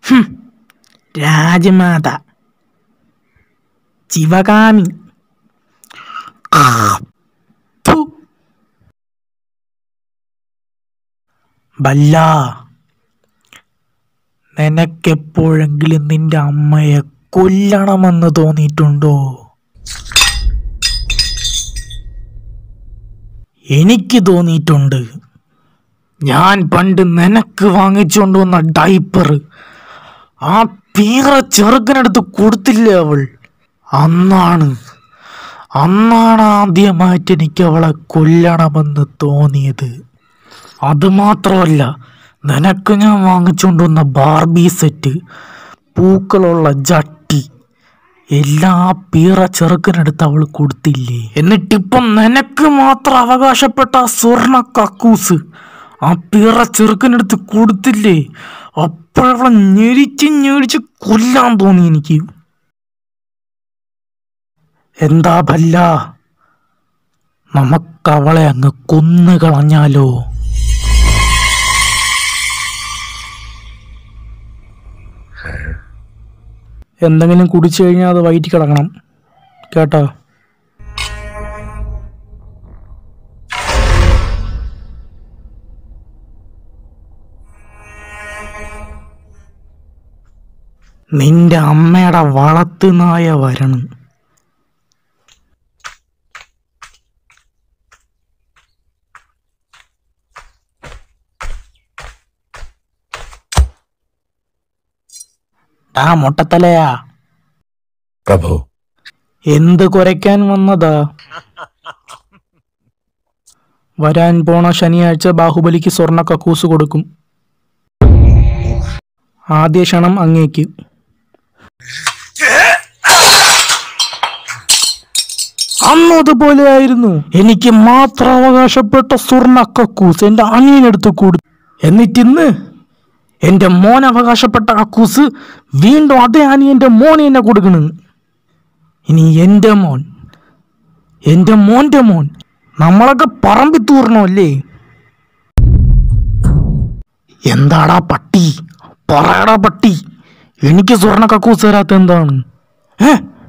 ഹും, രാജമാത ശിവകാമി ആ, ഥു. ബല്ല നിനക്കെപ്പോഴെങ്കിലും നിന്റെ അമ്മയെ കൊല്ലണമെന്ന് തോന്നിയിട്ടുണ്ടോ എനിക്ക് തോന്നിയിട്ടുണ്ട് ഞാൻ പണ്ട് നിനക്ക് വാങ്ങിച്ചുകൊണ്ട് വന്ന ഡൈപ്പർ ആ പീറ ചെറുക്കനടുത്ത് കൊടുത്തില്ലേ അവൾ അന്നാണ് അന്നാണ് ആദ്യമായിട്ട് എനിക്ക് അവളെ കൊല്ലണമെന്ന് തോന്നിയത് അത് മാത്രമല്ല നിനക്ക് ഞാൻ വാങ്ങിച്ചുകൊണ്ട് വന്ന ബാർബി സെറ്റ് പൂക്കളുള്ള ജട്ടി എല്ലാ പീറ ചെറുക്കനെടുത്ത് അവൾ കൊടുത്തില്ലേ എന്നിട്ടിപ്പം നിനക്ക് മാത്രം അവകാശപ്പെട്ട ആ സ്വർണ്ണ കക്കൂസ് ആ പീറ ചെറുക്കനെടുത്ത് കൊടുത്തില്ലേ അപ്പോഴവളെ ഞെരിച്ച് ഞെരിച്ച് കൊല്ലാൻ തോന്നി എനിക്ക് എന്താ ഭല്ല നമുക്കവളെ അങ്ങ് കൊന്നു കളഞ്ഞാലോ എന്തെങ്കിലും കുടിച്ചു കഴിഞ്ഞാൽ അത് വയറ്റി കിടക്കണം കേട്ടോ നിന്റെ അമ്മയുടെ വളർത്തു നായ വരണം ആ മുട്ടത്തലയാ പ്രഭു എന്ത് കുരയ്ക്കാൻ വന്നതാ വരാൻ പോണ ശനിയാഴ്ച ബാഹുബലിക്ക് സ്വർണ്ണ കക്കൂസ് കൊടുക്കും ആദ്യ ക്ഷണം അങ്ങേക്ക് അന്നും അതുപോലെ ആയിരുന്നു എനിക്ക് മാത്രം അവകാശപ്പെട്ട സ്വർണ്ണ കക്കൂസ് എന്റെ അനിയനെടുത്ത് കൊടു എന്നിട്ടിന്ന് എന്റെ മോൻ അവകാശപ്പെട്ട കക്കൂസ് വീണ്ടും അതേ അനിയന്റെ മോനെ എന്നെ കൊടുക്കണ് ഇനി എന്റെ മോൻ എന്റെ മോന്റെ മോൻ നമ്മളൊക്കെ പറമ്പി തൂർണമല്ലേ എന്താടാ പട്ടി പറയടാ പട്ടി എനിക്ക് സ്വർണ്ണ കക്കൂസ് തരാത്ത എന്താണ് ഏ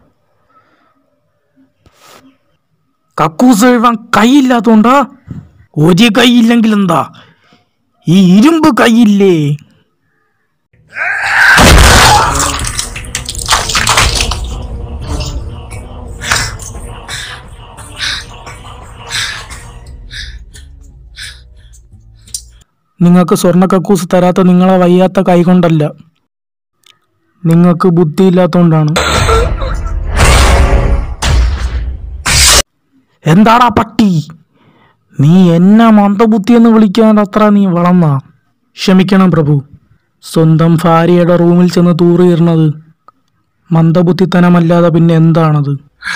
കക്കൂസ് എഴുതാൻ കൈയില്ലാത്തോണ്ടാ ഒരു കൈയില്ലെങ്കിൽ എന്താ ഈ ഇരുമ്പ് കൈയില്ലേ നിങ്ങൾക്ക് സ്വർണ്ണ കക്കൂസ് തരാത്ത നിങ്ങളെ വയ്യാത്ത കൈ കൊണ്ടല്ല നിങ്ങൾക്ക് ബുദ്ധിയില്ലാത്തോണ്ടാണ് എന്താടാ പട്ടി നീ എന്നെ മന്ദബുദ്ധി എന്ന് വിളിക്കാൻ അത്ര നീ വളർന്ന ക്ഷമിക്കണം പ്രഭു സ്വന്തം ഭാര്യയുടെ റൂമിൽ ചെന്ന് തൂറിയിടുന്നത് മന്ദബുദ്ധിത്തനമല്ലാതെ പിന്നെ എന്താണത്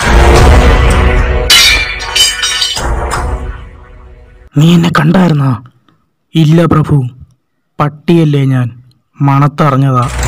നീ എന്നെ കണ്ടായിരുന്നാ ഇല്ല പ്രഭു പട്ടിയല്ലേ ഞാൻ മണത്തറിഞ്ഞതാ